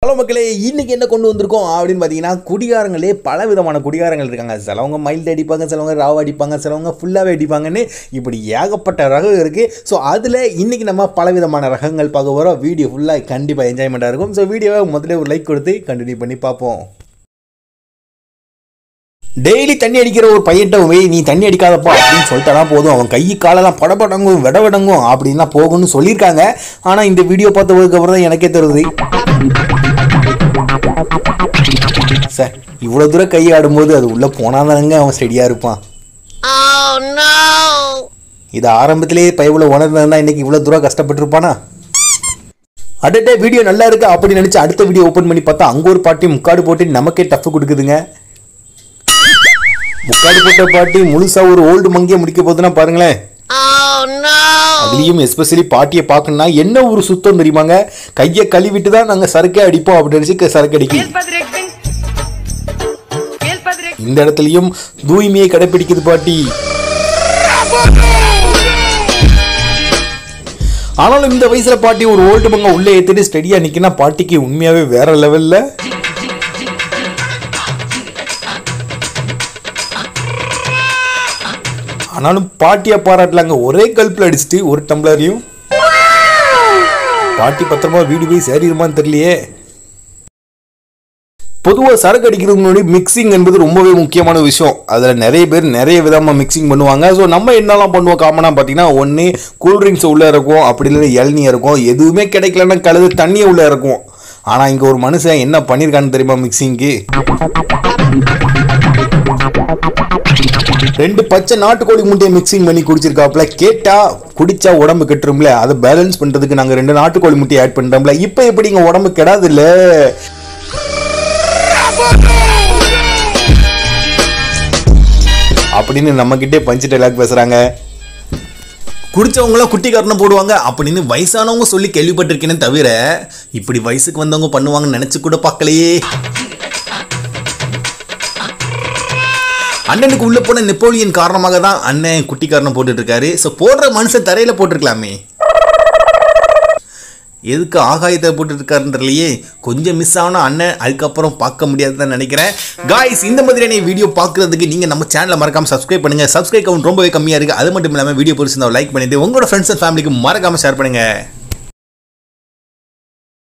Hello மக்களே இன்னைக்கு என்ன கொண்டு வந்திருக்கோம் அப்படின்னு பார்த்தீங்கன்னா குடிகாரங்களே பல விதமான குடிகாரங்கள் இருக்காங்க சிலவங்க மைல்டு அடிப்பாங்க சிலவங்க ராவ் அடிப்பாங்க சிலவங்க ஃபுல்லாகவே அடிப்பாங்கன்னு இப்படி ஏகப்பட்ட ரகம் இருக்குது ஸோ அதில் இன்னைக்கு நம்ம பல விதமான ரகங்கள் பார்க்க போகிறோம் வீடியோ ஃபுல்லாக கண்டிப்பாக என்ஜாய்மெண்ட்டாக இருக்கும் ஸோ வீடியோவை முதல்ல ஒரு லைக் கொடுத்து கண்டினியூ பண்ணி பார்ப்போம் டெய்லி தண்ணி அடிக்கிற ஒரு பையன்ட்ட போய் நீ தண்ணி அடிக்காதப்பா அப்படின்னு சொல்லிட்டானா போதும் அவன் கை காலெல்லாம் படபடங்கும் விடவிடங்கும் அப்படின்லாம் போகும்னு சொல்லியிருக்காங்க ஆனால் இந்த வீடியோ பார்த்ததுக்கு அப்புறம் தான் எனக்கே தெரியுது சார் இவ்வளோ தூரம் கை ஆடும்போது அது உள்ளே போனாதானங்க அவன் ஸ்டெடியாக இருப்பான் Oh no! இது ஆரம்பத்திலேயே பைபிள் உணர்ந்தா இன்னைக்கு இவ்வளோ தூரம் கஷ்டப்பட்டிருப்பானா அடட்டே வீடியோ நல்லா இருக்கு அப்படி நினச்சி அடுத்த வீடியோ ஓப்பன் பண்ணி பார்த்தா அங்கே ஒரு பாட்டி முக்காடு போட்டு நமக்கே டஃப் கொடுக்குதுங்க முக்காடு போட்ட பாட்டி முழுசா ஒரு ஓல்டு மங்கிய முடிக்க போகுதுன்னா பாருங்களேன் Oh no! அதுலேயும் எஸ்பெஷலி பாட்டியை பார்க்கணும்னா என்ன ஒரு சுத்தம் தெரியுமாங்க கையை கழுவிட்டு தான் நாங்கள் சரக்கே அடிப்போம் அப்படின்னு நினச்சி சரக்கு அடிக்கும் El Padre Ekben. El Padre Ekben. இந்த இடத்துலையும் தூய்மையை கடைபிடிக்குது பாட்டி ஆனாலும் இந்த வயசுல பாட்டி ஒரு ஓல்டு பங்க உள்ளே ஏத்திட்டு ஸ்டெடியா நிக்கினா பாட்டிக்கு உண்மையாவே வேற லெவல்ல ஆனாலும் பாட்டியா பாராட்டலாங்க ஒரே கல்ப்ல அடிச்சுட்டு ஒரு டம்ளரையும் பாட்டி பத்திரமா வீடு போய் சேரிடுமான்னு தெரியலையே பொதுவாக சரக்கு அடிக்கிறதுக்கு முன்னாடி மிக்சிங் என்பது ரொம்பவே முக்கியமான விஷயம் அதில் நிறைய பேர் நிறைய விதமாக மிக்சிங் பண்ணுவாங்க ஸோ நம்ம என்னெல்லாம் பண்ணுவோம் காமனாக பார்த்தீங்கன்னா ஒன்று கூல்ட்ரிங்க்ஸ் உள்ளே இருக்கும் அப்படி இல்லைன்னா இளநீ இருக்கும் எதுவுமே கிடைக்கலன்னா கழுது தண்ணியை உள்ளே இருக்கும் ஆனால் இங்கே ஒரு மனுஷன் என்ன பண்ணியிருக்கான்னு தெரியுமா மிக்சிங்க்கு ரெண்டு பச்சை நாட்டுக்கோழி முட்டையை மிக்சிங் பண்ணி குடிச்சிருக்காப்புல கேட்டா குடிச்சா உடம்பு கெட்டுரும்ல அதை பேலன்ஸ் பண்றதுக்கு நாங்க ரெண்டு நாட்டுக்கோழி முட்டையை ஆட் பண்றோம்ல இப்போ எப்படி இங்க உடம்பு கெடாது இல்ல அப்படின்னு நம்ம கிட்டே பஞ்சு டைலாக் பேசுறாங்க குடிச்சவங்களாம் குட்டி காரணம் போடுவாங்க அப்படின்னு வயசானவங்க சொல்லி கேள்விப்பட்டிருக்கேனே தவிர இப்படி வயசுக்கு வந்தவங்க பண்ணுவாங்கன்னு நினைச்சு கூட பார்க்கலையே அண்ணனுக்கு உள்ள போன நெப்போலியன் காரணமாக தான் அண்ணன் குட்டி காரணம் போட்டுட்டு இருக்காரு ஸோ போடுற மனுஷன் தரையில போட்டிருக்கலாமே எதுக்கு ஆகாயத்தை போட்டுட்டு இருக்காருன்னு தெரியலையே கொஞ்சம் மிஸ் ஆனா அண்ணன் அதுக்கப்புறம் பார்க்க முடியாதுன்னு நினைக்கிறேன் காய்ஸ் இந்த மாதிரியான வீடியோ பார்க்கறதுக்கு நீங்க நம்ம சேனலை மறக்காம சப்ஸ்கிரைப் பண்ணுங்க சப்ஸ்கிரைப் கவுண்ட் ரொம்பவே கம்மியா இருக்கு அது மட்டும் இல்லாம வீடியோ பிடிச்சிருந்தா லைக் பண்ணிட்டு உங்களோட ஃப்ரெண்ட்ஸ் அண்ட் ஃபேமிலிக்கு மறக்காம ஷேர் பண்ணுங்க